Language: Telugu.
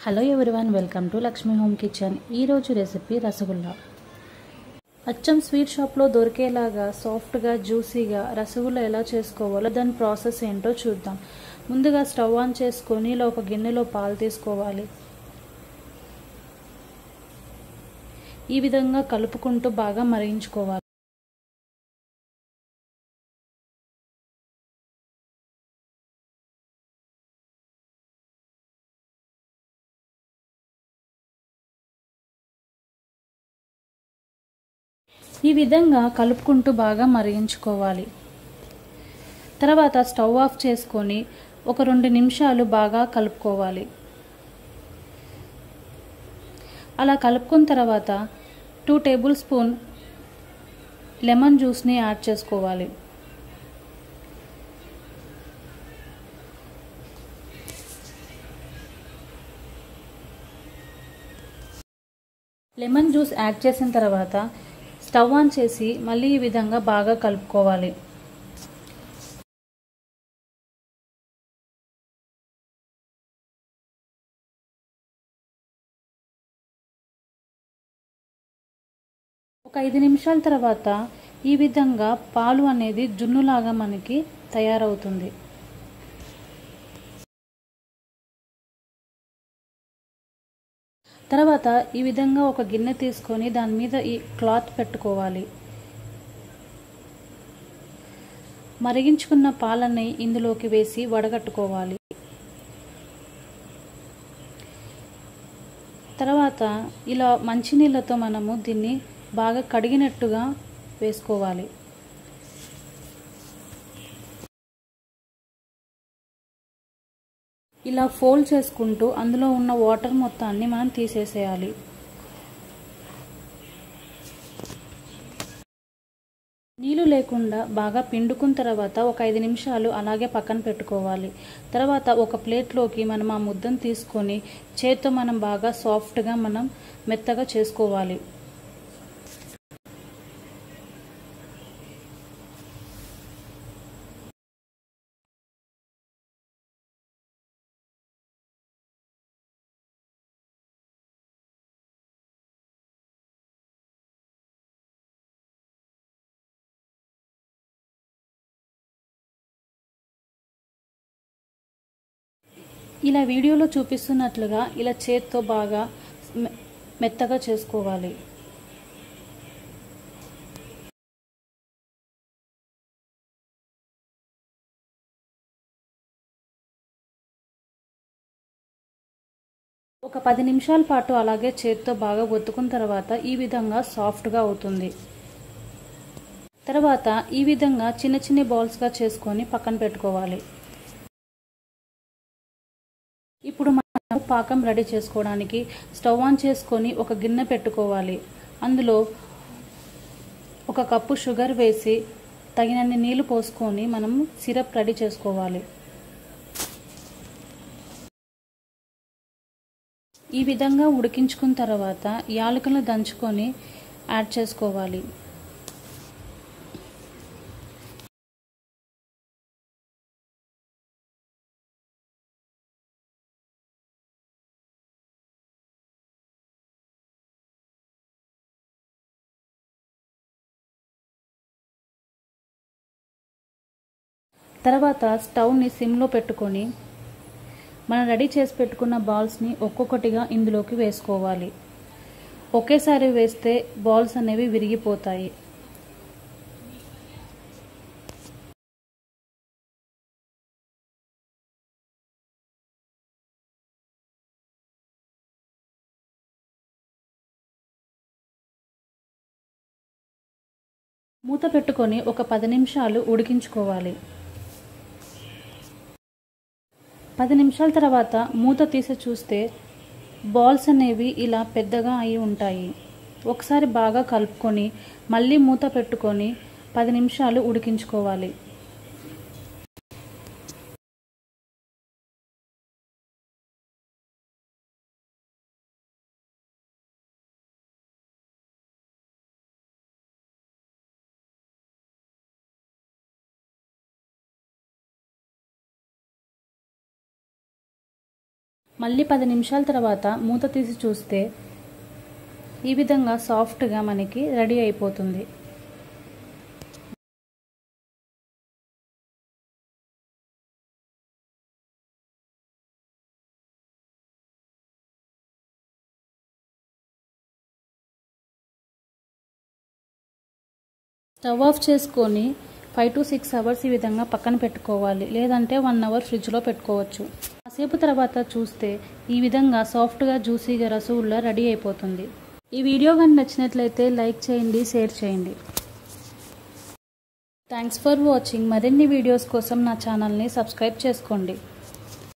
hello everyone welcome to Lakshmi home kitchen ఈరోజు రెసిపీ రసగుల్లా అచ్చం స్వీట్ షాప్లో దొరికేలాగా సాఫ్ట్గా జ్యూసీగా రసగుల్లా ఎలా చేసుకోవాలో దాని ప్రాసెస్ ఏంటో చూద్దాం ముందుగా స్టవ్ ఆన్ చేసుకొని ఇలా ఒక గిన్నెలో పాలు తీసుకోవాలి ఈ విధంగా కలుపుకుంటూ బాగా మరిగించుకోవాలి ఈ విధంగా కలుపుకుంటూ బాగా మరిగించుకోవాలి తర్వాత స్టవ్ ఆఫ్ చేసుకొని ఒక రెండు నిమిషాలు బాగా కలుపుకోవాలి అలా కలుపుకున్న తర్వాత టూ టేబుల్ స్పూన్ లెమన్ జ్యూస్ని యాడ్ చేసుకోవాలి లెమన్ జ్యూస్ యాడ్ చేసిన తర్వాత స్టవ్ ఆన్ చేసి మళ్ళీ ఈ విధంగా బాగా కలుపుకోవాలి ఒక ఐదు నిమిషాల తర్వాత ఈ విధంగా పాలు అనేది జున్నులాగా మనకి తయారవుతుంది తర్వాత ఈ విధంగా ఒక గిన్నె తీసుకొని దాని మీద ఈ క్లాత్ పెట్టుకోవాలి మరిగించుకున్న పాలని ఇందులోకి వేసి వడగట్టుకోవాలి తర్వాత ఇలా మంచినీళ్ళతో మనము దీన్ని బాగా కడిగినట్టుగా వేసుకోవాలి ఇలా ఫోల్డ్ చేసుకుంటూ అందులో ఉన్న వాటర్ మొత్తాన్ని మనం తీసేసేయాలి నీళ్ళు లేకుండా బాగా పిండుకున్న తర్వాత ఒక ఐదు నిమిషాలు అలాగే పక్కన పెట్టుకోవాలి తర్వాత ఒక ప్లేట్లోకి మనం ఆ ముద్దను తీసుకొని చేత్తో మనం బాగా సాఫ్ట్గా మనం మెత్తగా చేసుకోవాలి ఇలా వీడియోలో చూపిస్తున్నట్లుగా ఇలా చేత్తో బాగా మెత్తగా చేసుకోవాలి ఒక పది నిమిషాల పాటు అలాగే చేత్తో బాగా ఒత్తుకున్న తర్వాత ఈ విధంగా సాఫ్ట్గా అవుతుంది తర్వాత ఈ విధంగా చిన్న చిన్న బాల్స్గా చేసుకొని పక్కన పెట్టుకోవాలి ఇప్పుడు మనం పాకం రెడీ చేసుకోవడానికి స్టవ్ ఆన్ చేసుకొని ఒక గిన్నె పెట్టుకోవాలి అందులో ఒక కప్పు షుగర్ వేసి తగినన్ని నీళ్లు పోసుకొని మనం సిరప్ రెడీ చేసుకోవాలి ఈ విధంగా ఉడికించుకున్న తర్వాత యాలకులను దంచుకొని యాడ్ చేసుకోవాలి తర్వాత స్టవ్ని సిమ్లో పెట్టుకొని మనం రెడీ చేసి పెట్టుకున్న బాల్స్ని ఒక్కొక్కటిగా ఇందులోకి వేసుకోవాలి ఒకేసారి వేస్తే బాల్స్ అనేవి విరిగిపోతాయి మూత పెట్టుకొని ఒక పది నిమిషాలు ఉడికించుకోవాలి పది నిమిషాల తర్వాత మూత తీసి చూస్తే బాల్స్ అనేవి ఇలా పెద్దగా అయి ఉంటాయి ఒకసారి బాగా కలుపుకొని మళ్ళీ మూత పెట్టుకొని పది నిమిషాలు ఉడికించుకోవాలి మళ్ళీ పది నిమిషాల తర్వాత మూత తీసి చూస్తే ఈ విధంగా సాఫ్ట్గా మనకి రెడీ అయిపోతుంది స్టవ్ ఆఫ్ చేసుకొని ఫైవ్ టు సిక్స్ అవర్స్ ఈ విధంగా పక్కన పెట్టుకోవాలి లేదంటే వన్ అవర్ ఫ్రిడ్జ్లో పెట్టుకోవచ్చు కాసేపు తర్వాత చూస్తే ఈ విధంగా సాఫ్ట్గా జ్యూసీగా రసగుల్లా రెడీ అయిపోతుంది ఈ వీడియో కానీ నచ్చినట్లయితే లైక్ చేయండి షేర్ చేయండి థ్యాంక్స్ ఫర్ వాచింగ్ మరిన్ని వీడియోస్ కోసం నా ఛానల్ని సబ్స్క్రైబ్ చేసుకోండి